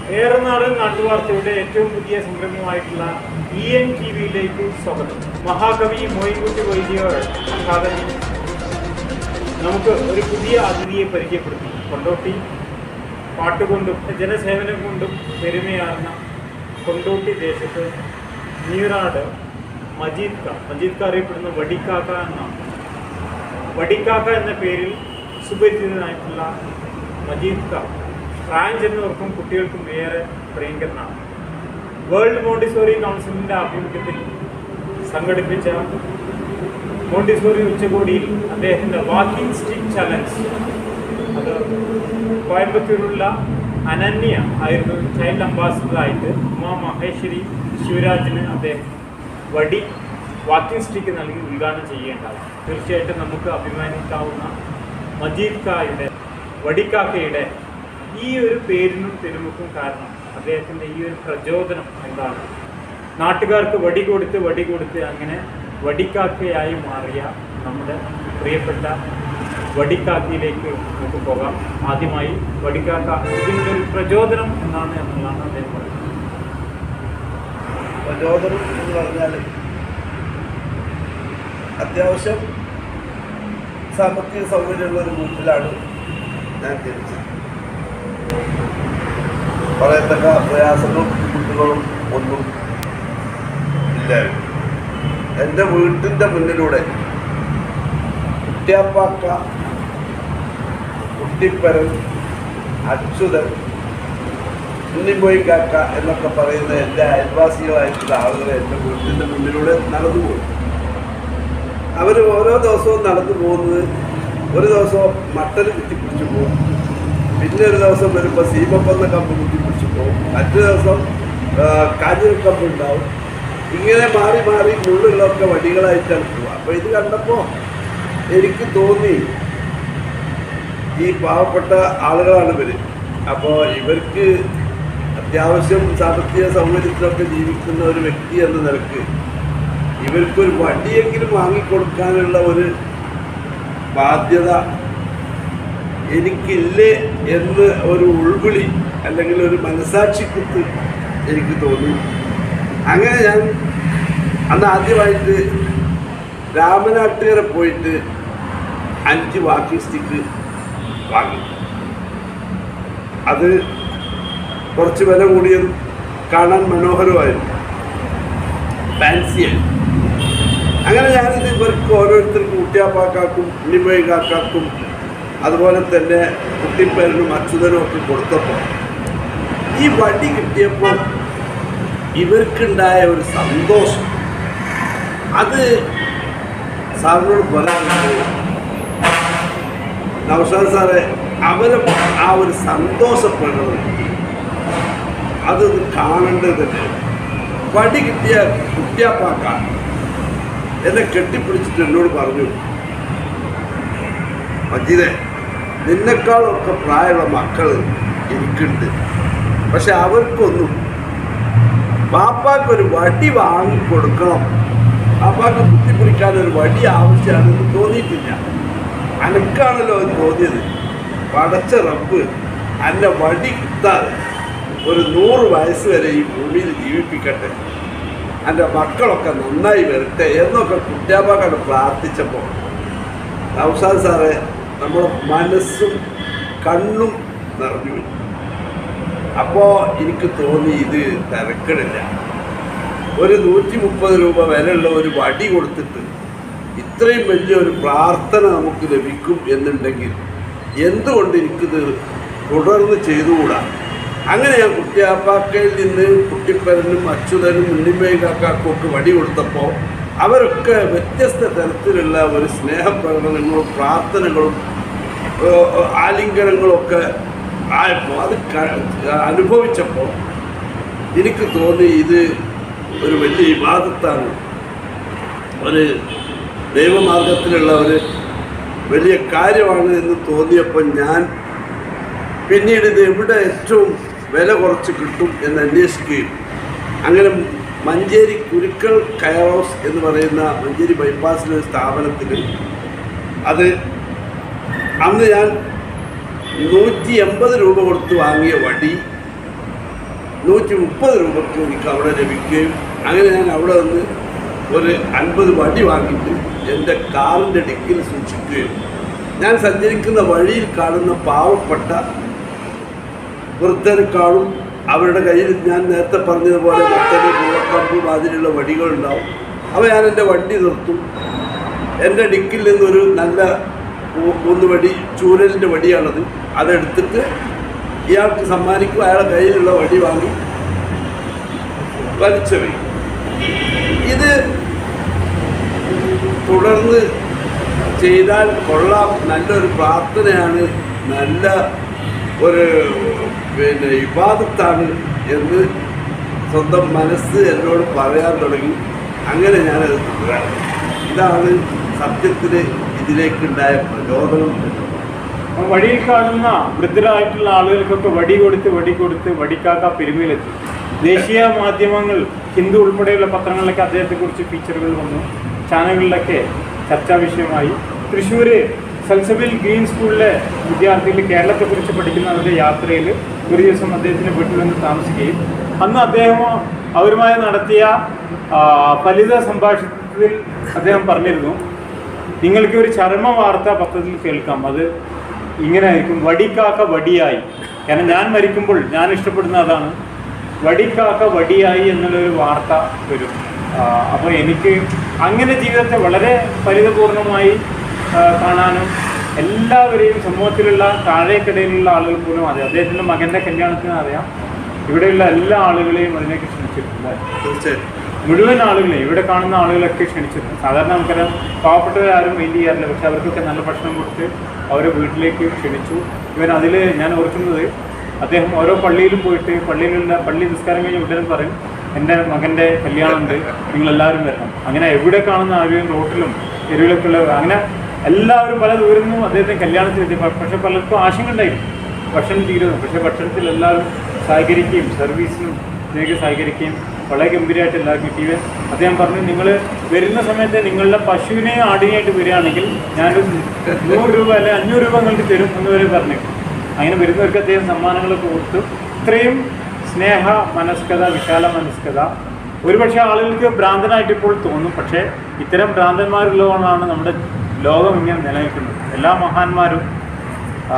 ഏറനാട് നാട്ടുവാർത്തയുടെ ഏറ്റവും പുതിയ സംരംഭമായിട്ടുള്ള ഇ എൻ ടി വിയിലേക്ക് സ്വാഗതം മഹാകവി മോയിൻകുട്ടി വൈദ്യർ അക്കാദമി നമുക്ക് ഒരു പുതിയ അതിഥിയെ പരിചയപ്പെടുത്തി കൊണ്ടോട്ടി പാട്ടുകൊണ്ടും ജനസേവനം കൊണ്ടും പെരുമയാർന്ന കൊണ്ടോട്ടി ദേശത്ത് നീറാട് മജീദ് ക മജീദ് ക അറിയപ്പെടുന്ന വടിക്കാക്ക എന്നാണ് വടിക്കാക്ക എന്ന പേരിൽ സുപരിചിതനായിട്ടുള്ള മജീദ് ക പ്രായം ചെന്നവർക്കും കുട്ടികൾക്കും ഏറെ പ്രിയങ്കരനാണ് വേൾഡ് മോണ്ടിസോറി കൗൺസിലിൻ്റെ ആഭിമുഖ്യത്തിൽ സംഘടിപ്പിച്ച മോണ്ടിസോറി ഉച്ചകോടിയിൽ അദ്ദേഹത്തിൻ്റെ വാക്കിംഗ് സ്റ്റിക്ക് ചലഞ്ച് അത് കോയമ്പത്തൂരുള്ള അനന്യ ആയിരുന്നു ചൈൽഡ് അംബാസിഡറായിട്ട് ഉമാ മഹേശ്വരി ശിവരാജിന് അദ്ദേഹം വടി വാക്കിംഗ് സ്റ്റിക്ക് നൽകി ഉദ്ഘാടനം ചെയ്യേണ്ടത് തീർച്ചയായിട്ടും നമുക്ക് അഭിമാനിക്കാവുന്ന മജീദ് കായുടെ വടിക്കാക്കയുടെ ഈ ഒരു പേരിനും പെരുമക്കും കാരണം അദ്ദേഹത്തിൻ്റെ ഈ ഒരു പ്രചോദനം എന്താണ് നാട്ടുകാർക്ക് വടി കൊടുത്ത് വടി കൊടുത്ത് അങ്ങനെ വടിക്കാക്കയായി മാറിയ നമ്മുടെ പ്രിയപ്പെട്ട വടിക്കാക്കയിലേക്ക് നമുക്ക് പോകാം ആദ്യമായി വടിക്കാക്ക ഇതിൻ്റെ ഒരു പ്രചോദനം എന്നാണ് എന്നുള്ളതാണ് അദ്ദേഹം പറയുന്നത് പ്രചോദനം എന്ന് പറഞ്ഞാൽ അത്യാവശ്യം സാമ്പത്തിക സൗകര്യമുള്ള ഒരു വീട്ടിലാണ് ഞാൻ ജനിച്ചത് പറയത്തക്ക പ്രയാസങ്ങളും ബുദ്ധിമുട്ടുകളും ഒന്നും ഇല്ലായിരുന്നു എൻ്റെ വീട്ടിൻ്റെ മുന്നിലൂടെ കുട്ടിയാപ്പാക്ക കുട്ടിപ്പരൻ അച്യുതൻ ഉണ്ണിപ്പോയി കാക്ക എന്നൊക്കെ പറയുന്ന എൻ്റെ അയൽവാസികളായിട്ടുള്ള ആളുകൾ എൻ്റെ വീട്ടിൻ്റെ മുന്നിലൂടെ നടന്നു പോകും അവർ ഓരോ ദിവസവും നടന്നു പോകുന്നത് ഒരു ദിവസം മട്ടൽ കുത്തിപ്പിടിച്ചു പോകും പിന്നെ ഒരു ദിവസം വരുമ്പോൾ സീമപ്പന്ന കമ്പ് കുത്തിപ്പിടിച്ചു പോകും മറ്റു ദിവസം കാഞ്ഞിര കമ്പ് ഉണ്ടാവും ഇങ്ങനെ മാറി മാറി മുള്ളുകളൊക്കെ വടികളായിട്ടാണ് പോവുക അപ്പോൾ ഇത് കണ്ടപ്പോൾ എനിക്ക് തോന്നി ഈ പാവപ്പെട്ട ആളുകളാണ് ഇവർ അപ്പോൾ ഇവർക്ക് അത്യാവശ്യം സാമ്പത്തിക സൗകര്യത്തിലൊക്കെ ജീവിക്കുന്ന ഒരു വ്യക്തി എന്ന നിലക്ക് ഇവർക്കൊരു വടിയെങ്കിലും വാങ്ങിക്കൊടുക്കാനുള്ള ഒരു ബാധ്യത എനിക്കില്ലേ എന്ന് ഒരു ഉൾവിളി അല്ലെങ്കിൽ ഒരു മനസാക്ഷിക്കുത്ത് എനിക്ക് തോന്നി അങ്ങനെ ഞാൻ അന്ന് ആദ്യമായിട്ട് രാമനാട്ടുകര പോയിട്ട് അഞ്ച് വാക്കിംഗ് സ്റ്റിക്ക് വാങ്ങി അത് കുറച്ച് വില കൂടിയതും കാണാൻ മനോഹരമായിരുന്നു ഫാൻസിയായി അങ്ങനെ ഞാനിത് ഇവർക്ക് ഓരോരുത്തർക്കും കുട്ടിയാപ്പാക്കാക്കും ഉണ്ണിമൊഴി കാക്കാക്കും അതുപോലെ തന്നെ കുട്ടിപ്പേരനും അച്യുതനും ഒക്കെ കൊടുത്തപ്പോൾ ഈ വടി കിട്ടിയപ്പോൾ ഇവർക്കുണ്ടായ ഒരു സന്തോഷം അത് സാറിനോട് പറയാനുള്ളത് നൗഷാദ് സാറെ അവരെ ആ ഒരു സന്തോഷപ്പെടുന്നത് അത് കാണേണ്ടത് തന്നെ വടി കിട്ടിയ കുട്ടിയാപ്പാക്ക എന്നെ കെട്ടിപ്പിടിച്ചിട്ട് എന്നോട് പറഞ്ഞു മജീദെ നിന്നെക്കാളൊക്കെ പ്രായമുള്ള മക്കൾ എനിക്കുണ്ട് പക്ഷെ അവർക്കൊന്നും പാപ്പാക്കൊരു വടി വാങ്ങിക്കൊടുക്കണം പാപ്പാക്ക് കുത്തിപ്പിടിക്കാൻ ഒരു വടി ആവശ്യമാണെന്ന് തോന്നിയിട്ടില്ല അനക്കാണല്ലോ അത് തോന്നിയത് പടച്ച റബ്ബ് അന്നെ വടി കിട്ടാതെ ഒരു നൂറ് വയസ്സ് വരെ ഈ ഭൂമിയിൽ ജീവിപ്പിക്കട്ടെ എൻ്റെ മക്കളൊക്കെ നന്നായി വരട്ടെ എന്നൊക്കെ കുട്ടിയാപ്പാക്കാണ് പ്രാർത്ഥിച്ചപ്പോൾ നൗഷാദ് സാറെ നമ്മുടെ മനസ്സും കണ്ണും നിറഞ്ഞു പോയി. അപ്പോൾ എനിക്ക് തോന്നി ഇത് തിരക്കടില്ല ഒരു നൂറ്റി മുപ്പത് രൂപ വിലയുള്ള ഒരു വടി കൊടുത്തിട്ട് ഇത്രയും വലിയൊരു പ്രാർത്ഥന നമുക്ക് ലഭിക്കും എന്നുണ്ടെങ്കിൽ എന്തുകൊണ്ട് എനിക്കിത് തുടർന്ന് ചെയ്തുകൂടാ അങ്ങനെ ഞാൻ കുട്ടിയാപ്പാക്കയിൽ നിന്ന് കുട്ടിപ്പരനും അച്യുതനും ഉണ്ണിമേ കാക്കാക്കും ഒക്കെ വടി കൊടുത്തപ്പോൾ അവരൊക്കെ വ്യത്യസ്ത തരത്തിലുള്ള ഒരു സ്നേഹപ്രകടനങ്ങളും പ്രാർത്ഥനകളും ഏഹ്, ആലിംഗനങ്ങളും ഒക്കെ ആയപ്പോൾ അത് ക- അനുഭവിച്ചപ്പോൾ എനിക്ക് തോന്നി ഇത് ഒരു വലിയ വിവാദത്താണ് ഒരു ദൈവമാർഗത്തിലുള്ള ഒരു വലിയ കാര്യമാണ് എന്ന് തോന്നിയപ്പോൾ ഞാൻ പിന്നീട് ഇത് എവിടെ ഏറ്റവും വില കുറച്ച് കിട്ടും എന്ന് അന്വേഷിക്കുകയും അങ്ങനെ മഞ്ചേരി കുരുക്കൾ കയർ ഹൗസ് എന്ന് പറയുന്ന മഞ്ചേരി ബൈപ്പാസിലെ ഒരു സ്ഥാപനത്തിൽ അത് അന്ന് ഞാൻ നൂറ്റി എൺപത് രൂപ കൊടുത്ത് വാങ്ങിയ വടി നൂറ്റി മുപ്പത് രൂപയ്ക്ക് എനിക്ക് അവിടെ ലഭിക്കുകയും അങ്ങനെ ഞാൻ അവിടെ നിന്ന് ഒരു അൻപത് വടി വാങ്ങിയിട്ട് എൻ്റെ കാറിൻ്റെ ഡിക്കിൽ സൂക്ഷിക്കുകയും ഞാൻ സഞ്ചരിക്കുന്ന വഴിയിൽ കാണുന്ന പാവപ്പെട്ട വൃദ്ധരെ കാണും അവരുടെ കയ്യിൽ ഞാൻ നേരത്തെ പറഞ്ഞതുപോലെ മറ്റൊരു പൂവക്കമ്പ് മാതിരിയുള്ള വടികളുണ്ടാവും അവ ഞാൻ എൻ്റെ വണ്ടി നിർത്തും എൻ്റെ ഡിക്കിൽ നിന്നൊരു നല്ല ഊ- ഊന്നുവടി ചൂരലിൻ്റെ വടിയാണത് അതെടുത്തിട്ട് ഇയാൾക്ക് സമ്മാനിക്കും അയാളുടെ കയ്യിലുള്ള വടി വാങ്ങി വലിച്ചെറിയും ഇത് തുടർന്ന് ചെയ്താൽ കൊള്ളാം നല്ലൊരു പ്രാർത്ഥനയാണ് നല്ല ഒരു പിന്നെ വിവാദത്താണ് എന്ന് സ്വന്തം മനസ്സ് എന്നോട് പറയാൻ തുടങ്ങി അങ്ങനെ ഞാനത് തുടരാൻ ഇതാണ് സത്യത്തിൽ ഇതിലേക്കുണ്ടായ പ്രചോദനം അപ്പൊ വഴിയിൽ കാണുന്ന വൃദ്ധരായിട്ടുള്ള ആളുകൾക്കൊക്കെ വടി കൊടുത്ത് വടി കൊടുത്ത് വടിക്കാക്ക പെരുമയിലെത്തി ദേശീയ മാധ്യമങ്ങൾ ഹിന്ദു ഉൾപ്പെടെയുള്ള പത്രങ്ങളിലൊക്കെ അദ്ദേഹത്തെക്കുറിച്ച് ഫീച്ചറുകൾ വന്നു ചാനലുകളിലൊക്കെ ചർച്ചാ വിഷയമായി തൃശ്ശൂര് സൽസബിൽ ഗ്രീൻ സ്കൂളിലെ വിദ്യാർത്ഥികൾ കേരളത്തെക്കുറിച്ച് പഠിക്കുന്നവരുടെ യാത്രയിൽ ഒരു ദിവസം അദ്ദേഹത്തിന് വീട്ടിൽ നിന്ന് താമസിക്കുകയും അന്ന് അദ്ദേഹം അവരുമായി നടത്തിയ ആ, ഫലിത സംഭാഷണത്തിൽ അദ്ദേഹം പറഞ്ഞിരുന്നു നിങ്ങൾക്ക് ഒരു ചരമ വാർത്ത പത്രത്തിൽ കേൾക്കാം അത് ഇങ്ങനെ ആയിരിക്കും വടിക്കാക്ക വടിയായി കാരണം ഞാൻ മരിക്കുമ്പോൾ ഞാൻ ഇഷ്ടപ്പെടുന്ന അതാണ് വടിക്കാക്ക വടിയായി എന്നുള്ളൊരു വാർത്ത വരും അപ്പോൾ എനിക്ക് അങ്ങനെ ജീവിതത്തെ വളരെ ഫലിതപൂർണമായി ആ, കാണാനും എല്ലാവരെയും സമൂഹത്തിലുള്ള താഴേക്കിടയിലുള്ള ആളുകൾ പോലും അറിയാം അദ്ദേഹത്തിൻ്റെ മകൻ്റെ കല്യാണത്തിന് അറിയാം ഇവിടെയുള്ള എല്ലാ ആളുകളെയും അതിലേക്ക് ക്ഷണിച്ചിട്ടുണ്ട് തീർച്ചയായും മുഴുവൻ ആളുകളെയും ഇവിടെ കാണുന്ന ആളുകളൊക്കെ ക്ഷണിച്ചിരുന്നു സാധാരണ നമുക്കറിയാം പാവപ്പെട്ടവരാരും മൈൻഡ് ചെയ്യാറില്ല പക്ഷെ അവർക്കൊക്കെ നല്ല ഭക്ഷണം കൊടുത്ത് അവരെ വീട്ടിലേക്ക് ക്ഷണിച്ചു ഇവൻ അതിൽ ഞാൻ ഓർക്കുന്നത് അദ്ദേഹം ഓരോ പള്ളിയിലും പോയിട്ട് പള്ളിയിലുള്ള പള്ളി നിസ്കാരം കഴിഞ്ഞ് ഉടനെ പറയും എൻ്റെ മകൻ്റെ കല്യാണമുണ്ട് നിങ്ങളെല്ലാവരും വരണം അങ്ങനെ എവിടെ കാണുന്ന ആരെയും റോട്ടിലും തെരുവിലൊക്കെ ഉള്ള അങ്ങനെ എല്ലാവരും പല ദൂരം നിന്നും അദ്ദേഹത്തെ കല്യാണത്തിന് എത്തി പക്ഷെ പലർക്കും ആശങ്ക ഉണ്ടായിരുന്നു ഭക്ഷണം തീരുന്നു പക്ഷെ ഭക്ഷണത്തിൽ എല്ലാവരും സഹകരിക്കുകയും സർവീസിനും ഇതിനൊക്കെ സഹകരിക്കുകയും വളരെ ഗംഭീരമായിട്ട് എല്ലാവർക്കും കിട്ടിയത് അദ്ദേഹം പറഞ്ഞു നിങ്ങൾ വരുന്ന സമയത്ത് നിങ്ങളുടെ പശുവിനെയും ആടിനെയായിട്ട് വരികയാണെങ്കിൽ ഞാനൊരു നൂറ് രൂപ അല്ലെങ്കിൽ അഞ്ഞൂറ് രൂപ നിങ്ങൾക്ക് തരും എന്ന് വരെ പറഞ്ഞു അങ്ങനെ വരുന്നവർക്ക് അദ്ദേഹം സമ്മാനങ്ങളൊക്കെ കൊടുത്തു ഇത്രയും സ്നേഹ മനസ്കത വിശാല മനസ്കത ഒരുപക്ഷെ ആളുകൾക്ക് ഭ്രാന്തനായിട്ട് ഇപ്പോൾ തോന്നും പക്ഷേ ഇത്തരം ഭ്രാന്തന്മാരുള്ളതുകൊണ്ടാണ് നമ്മുടെ ലോകം ഇങ്ങനെ നിലനിൽക്കുന്നത് എല്ലാ മഹാന്മാരും ആ,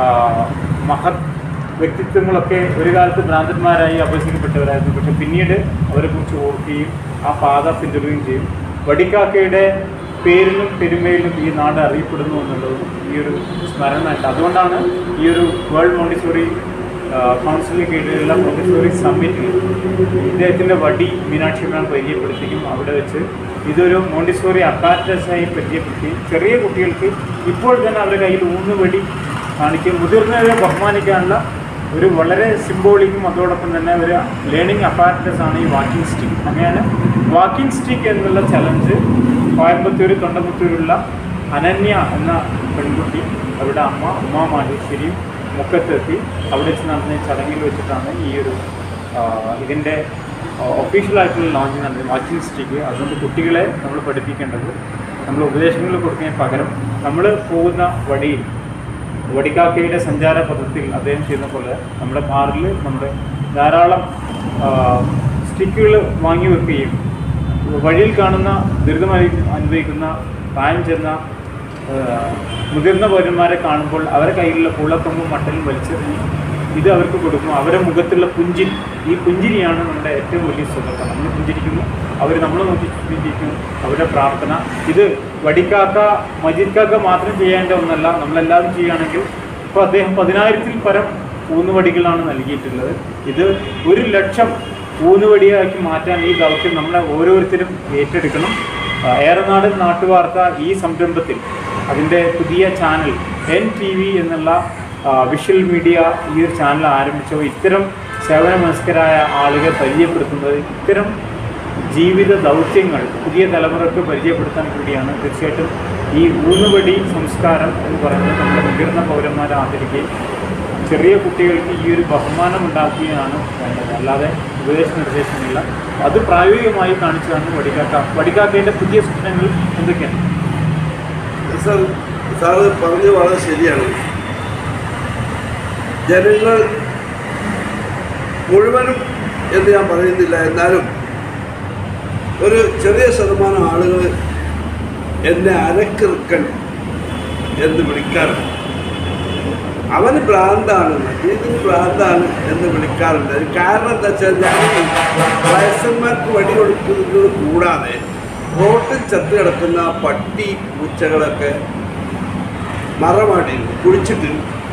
മഹത് വ്യക്തിത്വങ്ങളൊക്കെ ഒരു കാലത്ത് ഭ്രാന്തന്മാരായി അഭ്യസിക്കപ്പെട്ടവരായിരുന്നു പക്ഷെ പിന്നീട് അവരെക്കുറിച്ച് ഓർക്കുകയും ആ പാത പിന്തുടരുകയും ചെയ്യും വടിക്കാക്കയുടെ പേരിലും പെരുമയിലും ഈ നാട് അറിയപ്പെടുന്നു എന്നുള്ളതും ഈ ഒരു സ്മരണയുണ്ട് അതുകൊണ്ടാണ് ഈ ഒരു വേൾഡ് മോണ്ടിസോറി കൗൺസിലിന് കീഴിലുള്ള മോണ്ടിസോറി സമ്മിറ്റിൽ ഇദ്ദേഹത്തിൻ്റെ വടി മീനാക്ഷി മാം പരിചയപ്പെടുത്തിയും അവിടെ വെച്ച് ഇതൊരു മോണ്ടിസോറി അപ്പാരറ്റസായി പരിചയപ്പെടുത്തി ചെറിയ കുട്ടികൾക്ക് ഇപ്പോൾ തന്നെ അവരുടെ കയ്യിൽ ഊന്നുവടി കാണിക്കും മുതിർന്നവരെ ബഹുമാനിക്കാനുള്ള ഒരു വളരെ സിംബോളിക്കും അതോടൊപ്പം തന്നെ ഒരു ലേണിംഗ് അപ്പാരറ്റസ് ആണ് ഈ വാക്കിംഗ് സ്റ്റിക്ക് അങ്ങനെയാണ് വാക്കിംഗ് സ്റ്റിക്ക് എന്നുള്ള ചലഞ്ച് കോയമ്പത്തൂർ തൊണ്ടമുത്തൂരുള്ള അനന്യ എന്ന പെൺകുട്ടി അവരുടെ അമ്മ ഉമാ മാഹേശ്വരിയും മുക്കത്തെത്തി അവിടെ വെച്ച് നടന്ന ഈ ചടങ്ങിൽ വെച്ചിട്ടാണ് ഈ ഒരു ആ, ഇതിൻ്റെ ഒഫീഷ്യലായിട്ടുള്ള ലോഞ്ച് നടന്നത് വാക്കിംഗ് സ്റ്റിക്ക് അതുകൊണ്ട് കുട്ടികളെ നമ്മൾ പഠിപ്പിക്കേണ്ടത് നമ്മൾ ഉപദേശങ്ങൾ കൊടുക്കുന്നതിന് പകരം നമ്മൾ പോകുന്ന വഴിയിൽ വടിക്കാക്കയുടെ സഞ്ചാര പദത്തിൽ അദ്ദേഹം ചെയ്യുന്ന പോലെ നമ്മുടെ കാറിൽ നമ്മുടെ ധാരാളം സ്റ്റിക്കുകൾ വാങ്ങി വെക്കുകയും വഴിയിൽ കാണുന്ന ദുരിതമായി അനുഭവിക്കുന്ന പ്രായം ചെന്ന ആ, മുതിർന്ന പൗരന്മാരെ കാണുമ്പോൾ അവരുടെ കയ്യിലുള്ള പുള്ളക്കമ്പും മട്ടലും വലിച്ചെറിഞ്ഞ് ഇത് അവർക്ക് കൊടുക്കും അവരുടെ മുഖത്തുള്ള പുഞ്ചിരി ഈ പുഞ്ചിരിയാണ് നമ്മുടെ ഏറ്റവും വലിയ സുഖം നമ്മൾ പുഞ്ചിരിക്കുന്നു അവർ നമ്മളെ നോക്കി പുഞ്ചിരിക്കുന്നു അവരുടെ പ്രാർത്ഥന ഇത് വടിക്കാക്ക മജീദ് കാക്ക മാത്രം ചെയ്യേണ്ട ഒന്നല്ല നമ്മളെല്ലാവരും ചെയ്യുകയാണെങ്കിൽ ഇപ്പോൾ അദ്ദേഹം പതിനായിരത്തിൽ പരം ഊന്നുവടികളാണ് നൽകിയിട്ടുള്ളത് ഇത് ഒരു ലക്ഷം ഊന്നുവടിയാക്കി മാറ്റാൻ ഈ ദൗത്യം നമ്മളെ ഓരോരുത്തരും ഏറ്റെടുക്കണം ആ, ഏറനാട് നാട്ടുവാർത്ത ഈ സംരംഭത്തിൽ അതിൻ്റെ പുതിയ ചാനൽ എൻ ടി വി എന്നുള്ള ആ, വിഷ്വൽ മീഡിയ ഈ ഒരു ചാനൽ ആരംഭിച്ചോ ഇത്തരം സേവന മനസ്കരായ ആളുകളെ പരിചയപ്പെടുത്തുന്നത് ഇത്തരം ജീവിത ദൗത്യങ്ങൾ പുതിയ തലമുറക്ക് പരിചയപ്പെടുത്താൻ കൂടിയാണ് തീർച്ചയായിട്ടും ഈ ഊന്നുവടി സംസ്കാരം എന്ന് പറയുന്നത് നമ്മുടെ മുതിർന്ന പൗരന്മാരെ ആദരിക്കുകയും ചെറിയ കുട്ടികൾക്ക് ഈ ഒരു ബഹുമാനം ഉണ്ടാക്കുകയാണ് വേണ്ടത് അല്ലാതെ ഉപദേശ നിർദ്ദേശമില്ല അത് പ്രായോഗികമായി കാണിച്ചതാണ് വടികാക്ക വടികാക്കയുടെ പുതിയ സ്വപ്നങ്ങൾ എന്തൊക്കെയാണ് സാർ സാറ് പറഞ്ഞത് വളരെ ശരിയാണ് ജനങ്ങൾ മുഴുവനും എന്ന് ഞാൻ പറയുന്നില്ല എന്നാലും ഒരു ചെറിയ ശതമാനം ആളുകൾ എന്നെ അരക്കിറുക്കൻ എന്ന് വിളിക്കാറുണ്ട് അവന് ഭ്രാന്താണ് മജീദിന് ഭ്രാന്താണ് എന്ന് വിളിക്കാറുണ്ട് അതിന് കാരണം എന്താ വെച്ചാൽ ഞാൻ വയസ്സന്മാർക്ക് വടി കൊടുക്കുന്നത് കൂടാതെ റോട്ടിൽ ചത്ത് കിടക്കുന്ന പട്ടി പൂച്ചകളൊക്കെ മറമാടി കുഴിച്ചിട്ട്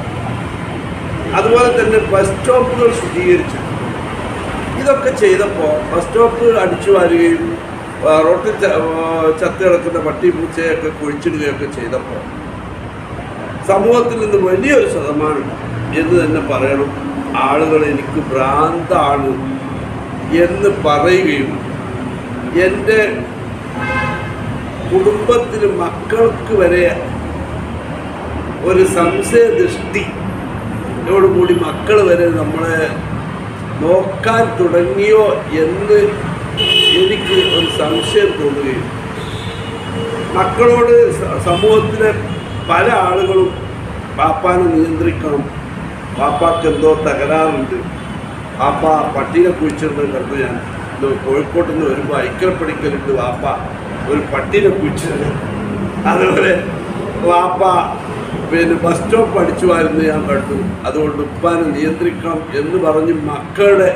അതുപോലെ തന്നെ ബസ് സ്റ്റോപ്പുകൾ ശുചീകരിച്ചു ഇതൊക്കെ ചെയ്തപ്പോൾ ബസ് സ്റ്റോപ്പ് അടിച്ചു വാരുകയും ആ, റോട്ടിൽ ച- ആ, ചത്ത് കിടക്കുന്ന പട്ടി പൂച്ചയൊക്കെ കുഴിച്ചിടുകയൊക്കെ ചെയ്തപ്പോൾ സമൂഹത്തിൽ നിന്ന് വലിയൊരു ശതമാനം എന്ന് തന്നെ പറയണം ആളുകൾ എനിക്ക് ഭ്രാന്താണ് എന്ന് പറയുകയും എൻ്റെ കുടുംബത്തിൽ മക്കൾക്ക് വരെ ഒരു സംശയ ദൃഷ്ടി കൂടി മക്കൾ വരെ നമ്മളെ നോക്കാൻ തുടങ്ങിയോ എന്ന് എനിക്ക് ഒരു സംശയം തോന്നുകയും മക്കളോട് സ- സമൂഹത്തിലെ പല ആളുകളും പാപ്പാനെ നിയന്ത്രിക്കണം പാപ്പാക്ക് എന്തോ തകരാറുണ്ട് പാപ്പ പട്ടീനെ കുഴിച്ചിട്ട് കണ്ടു ഞാൻ ഇത് കോഴിക്കോട്ട് നിന്ന് വരുമ്പോൾ ഐക്യപ്പടിക്കലുണ്ട് വാപ്പ ഒരു പട്ടീനെ കുഴിച്ചത് അതുപോലെ വാപ്പ പിന്നെ ബസ് സ്റ്റോപ്പ് അടിച്ചു വരുന്നത് ഞാൻ കണ്ടു അതുകൊണ്ട് ഉപ്പാനെ നിയന്ത്രിക്കണം എന്ന് പറഞ്ഞ് മക്കളുടെ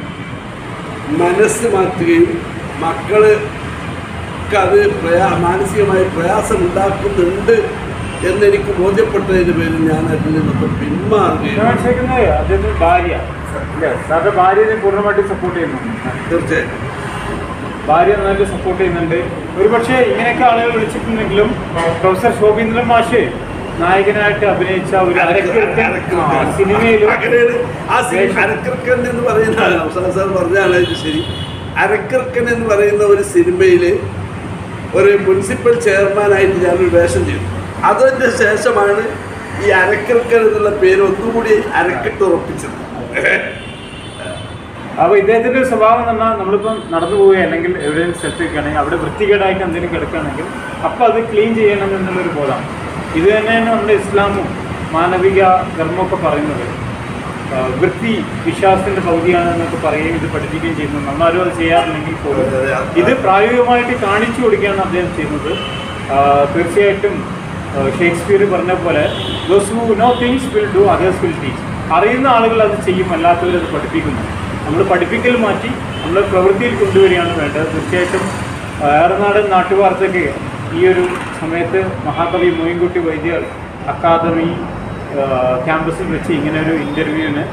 മനസ്സ് മാറ്റുകയും മക്കള് അത് പ്രയാ മാനസികമായി പ്രയാസം ഉണ്ടാക്കുന്നുണ്ട് എന്നെനിക്ക് ബോധ്യപ്പെട്ടതിന് പേരിൽ ഞാൻ അതിൽ നിന്നൊക്കെ പിന്മാറുകയും വിമർശിക്കുന്നത് അദ്ദേഹത്തിന്റെ ഭാര്യ ഇല്ലേ? സാറിന്റെ ഭാര്യനെ പൂർണ്ണമായിട്ട് സപ്പോർട്ട് ചെയ്യുന്നുണ്ട് തീർച്ചയായും ഭാര്യ നന്നായിട്ട് സപ്പോർട്ട് ചെയ്യുന്നുണ്ട് ഒരുപക്ഷെ ഇങ്ങനെയൊക്കെ ആളുകൾ വിളിച്ചിട്ടുണ്ടെങ്കിലും പ്രൊഫസർ ശോഭീന്ദ്രൻ മാഷ് നായകനായിട്ട് അഭിനയിച്ച ഒരു അരക്കിഴക്കൻ ആ, സിനിമയിലും അങ്ങനെയാണ് ആ സിനിമ വേഷം. അരക്കിർക്കൻ എന്ന് പറയുന്ന അവസാന സാർ പറഞ്ഞാണ് ഇത് ശരി അരക്കിർക്കൻ എന്ന് പറയുന്ന ഒരു സിനിമയിൽ ഒരു മുനിസിപ്പൽ ചെയർമാനായിട്ട് ഞാനൊരു വേഷം ചെയ്തു അതിൻ്റെ ശേഷമാണ് ഈ അരക്കിർക്കൻ എന്നുള്ള പേര് ഒന്നുകൂടി അരക്കിട്ട് ഉറപ്പിച്ചത് അപ്പൊ ഇദ്ദേഹത്തിന്റെ ഒരു സ്വഭാവം എന്ന് പറഞ്ഞാൽ നമ്മളിപ്പം നടന്നു പോവുക അല്ലെങ്കിൽ എവിടെയെങ്കിലും സ്ഥലത്ത് നിൽക്കുകയാണെങ്കിൽ അവിടെ വൃത്തികേടായിട്ട് എന്തെങ്കിലും കിടക്കുകയാണെങ്കിൽ അപ്പൊ അത് ക്ലീൻ ചെയ്യണം എന്നുള്ളൊരു ബോധമാണ് ഇത് തന്നെയാണ് നമ്മുടെ ഇസ്ലാമും മാനവിക ധർമ്മമൊക്കെ പറയുന്നത് ആ, വൃത്തി വിശ്വാസത്തിന്റെ പകുതിയാണ് എന്നൊക്കെ പറയുകയും ഇത് പഠിപ്പിക്കുകയും ചെയ്യുന്നു നമ്മളാരും അത് ചെയ്യാറില്ലെങ്കിൽ പോലും അതെ, അതെ. ഇത് പ്രായോഗികമായിട്ട് കാണിച്ചു കൊടുക്കുകയാണ് അദ്ദേഹം ചെയ്യുന്നത് ആ, തീർച്ചയായിട്ടും ആ, ഷേക്സ്പിയർ പറഞ്ഞ പോലെ those who know things will do others will teach അറിയുന്ന ആളുകൾ അത് ചെയ്യും അല്ലാത്തവർ അത് പഠിപ്പിക്കുന്നു നമ്മൾ പഠിപ്പിക്കൽ മാറ്റി നമ്മൾ പ്രവൃത്തിയിൽ കൊണ്ടുവരികയാണ് വേണ്ടത് തീർച്ചയായിട്ടും ആ, ഏറനാടൻ നാട്ടുവാർത്തയ്ക്ക് ഈ ഒരു സമയത്ത് മഹാകവി മോയിൻകുട്ടി വൈദ്യർ അക്കാദമി ആ, ക്യാമ്പസിൽ വെച്ച് ഇങ്ങനെ ഒരു ഇൻ്റർവ്യൂവിന്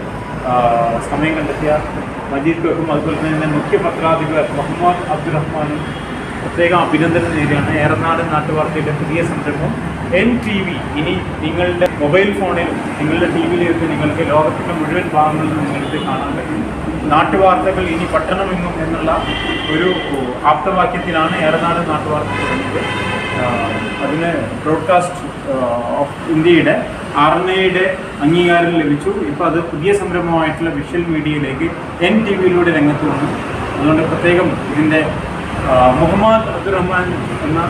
സമയം കണ്ടെത്തിയ മജീദ് ബഹും അതുപോലെ തന്നെ മുഖ്യ പത്രാധിപർ മുഹമ്മദ് അബ്ദുറഹ്മാനും പ്രത്യേകം അഭിനന്ദനം നേടിയാണ് ഏറനാടൻ നാട്ടുവാർത്തയുടെ പുതിയ സംരംഭം എൻ ടി വി ഇനി നിങ്ങളുടെ മൊബൈൽ ഫോണിൽ നിങ്ങളുടെ ടി വിയിലേക്ക് നിങ്ങൾക്ക് ലോകത്തിൻ്റെ മുഴുവൻ ഭാഗങ്ങളിലും നിങ്ങൾക്ക് കാണാൻ കഴിയും നാട്ടുവാർത്തകൾ ഇനി പട്ടണമെങ്ങും എന്നുള്ള ഒരു ആപ്തവാക്യത്തിലാണ് ഏറനാടൻ നാട്ടുവാർത്ത തുടങ്ങിയത് ആഹ് അതിന് ബ്രോഡ്കാസ്റ്റ് ഓഫ് ഇന്ത്യയുടെ ആർ എൻ ഐയുടെ അംഗീകാരം ലഭിച്ചു ഇപ്പോൾ അത് പുതിയ സംരംഭമായിട്ടുള്ള വിഷ്വൽ മീഡിയയിലേക്ക് എൻ ടി വിയിലൂടെ രംഗത്ത് വന്നു അതുകൊണ്ട് പ്രത്യേകം ഇതിൻ്റെ ആഹ് മുഹമ്മദ് അബ്ദുറഹ്മാൻ എന്ന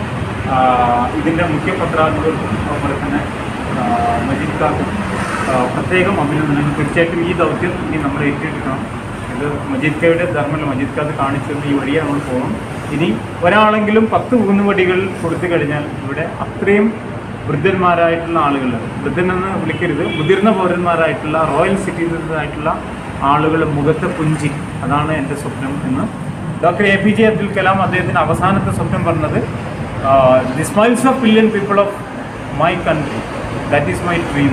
ആഹ് ഇതിൻ്റെ മുഖ്യ പത്രാധിപർക്കും അതുപോലെ തന്നെ ആഹ് മജീദ് ഖാക്കും ആഹ് പ്രത്യേകം അഭിനന്ദനങ്ങൾ തീർച്ചയായിട്ടും ഈ ദൗത്യം ഇനി നമ്മൾ ഏറ്റെടുക്കണം ഇത് മജീദ് ഖയുടെ ധർമ്മല്ല മജീദ് ഖാദ് കാണിച്ചത് ഈ വഴിയെ നമ്മൾ പോകണം ഇനി ഒരാളെങ്കിലും പത്ത് ഊന്നുവടികൾ കൊടുത്തു കഴിഞ്ഞാൽ ഇവിടെ അത്രയും വൃദ്ധന്മാരായിട്ടുള്ള ആളുകൾ വൃദ്ധനെന്ന് വിളിക്കരുത് മുതിർന്ന പൗരന്മാരായിട്ടുള്ള റോയൽ സിറ്റിസൻസ് ആയിട്ടുള്ള ആളുകൾ മുഖത്തെ പുഞ്ചി അതാണ് എൻ്റെ സ്വപ്നം എന്ന് doctor A P J Abdul Kalam അദ്ദേഹത്തിൻ്റെ അവസാനത്തെ സ്വപ്നം പറഞ്ഞത് the smiles of billion people of my country that is my dream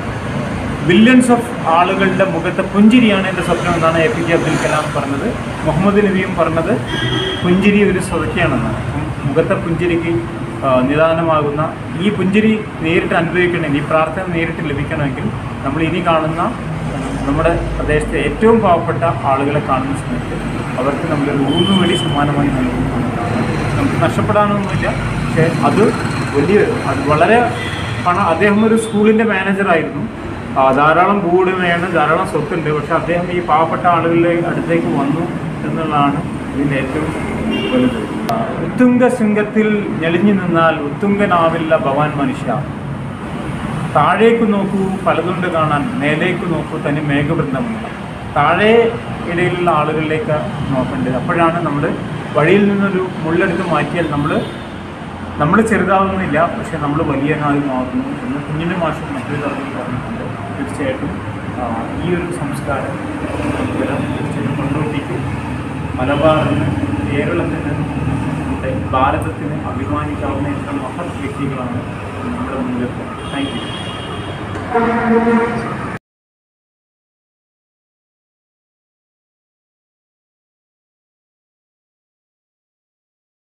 billions of ആളുകളുടെ മുഖത്തെ പുഞ്ചിരിയാണ് എൻ്റെ സ്വപ്നം എന്നാണ് A P J Abdul Kalam പറഞ്ഞത് മുഹമ്മദ് നബിയും പറഞ്ഞത് പുഞ്ചിരി ഒരു സ്വതക്കെയാണെന്നാണ് അപ്പം മുഖത്തെ പുഞ്ചിരിക്ക് ആ, നിദാനമാകുന്ന ഈ പുഞ്ചിരി നേരിട്ട് അനുഭവിക്കണമെങ്കിൽ ഈ പ്രാർത്ഥന നേരിട്ട് ലഭിക്കണമെങ്കിൽ നമ്മൾ ഇനി കാണുന്ന നമ്മുടെ പ്രദേശത്തെ ഏറ്റവും പാവപ്പെട്ട ആളുകളെ കാണുന്ന സമയത്ത് അവർക്ക് നമ്മളൊരു ഊന്നുവടി സമ്മാനമായി നൽകുന്നതാണ് നമുക്ക് നഷ്ടപ്പെടാനൊന്നുമില്ല പക്ഷേ അത് വലിയ അത് വളരെ പണം അദ്ദേഹം ഒരു സ്കൂളിൻ്റെ മാനേജറായിരുന്നു ആ, ധാരാളം ഭൂവുടമയാണ് ധാരാളം സ്വത്തുണ്ട് പക്ഷെ അദ്ദേഹം ഈ പാവപ്പെട്ട ആളുകളുടെ അടുത്തേക്ക് വന്നു എന്നുള്ളതാണ് ഇതിൻ്റെ ഏറ്റവും വലുത് ആ, ഉത്തുംഗ ശൃംഗത്തിൽ ഞെളിഞ്ഞു നിന്നാൽ ഉത്തുംഗനാവില്ല ഭവാൻ മനുഷ്യ താഴേക്ക് നോക്കൂ പലതുണ്ട് കാണാൻ മേലേക്ക് നോക്കൂ തനി മേഘവൃന്ദമുണ്ട് താഴെ ഇടയിലുള്ള ആളുകളിലേക്ക് നോക്കേണ്ടത് അപ്പോഴാണ് നമ്മൾ വഴിയിൽ നിന്നൊരു മുള്ളെടുത്ത് മാറ്റിയാൽ നമ്മൾ നമ്മൾ ചെറുതാവുന്നില്ല പക്ഷെ നമ്മൾ വലിയനായി മാറുന്നു എന്ന് കുഞ്ഞിൻ്റെ മാഷം മറ്റൊരു തലത്തിൽ പറഞ്ഞിട്ടുണ്ട് തീർച്ചയായിട്ടും ആ, ഈ ഒരു സംസ്കാരം ഇവരെ തീർച്ചയായിട്ടും കൊണ്ടോട്ടിക്ക് മലബാറിന് കേരളത്തിന് നമ്മുടെ ഭാരതത്തിന് അഭിമാനിക്കാവുന്ന എത്ര മഹത് വ്യക്തികളാണ് നമ്മുടെ മുന്നിൽ താങ്ക് യു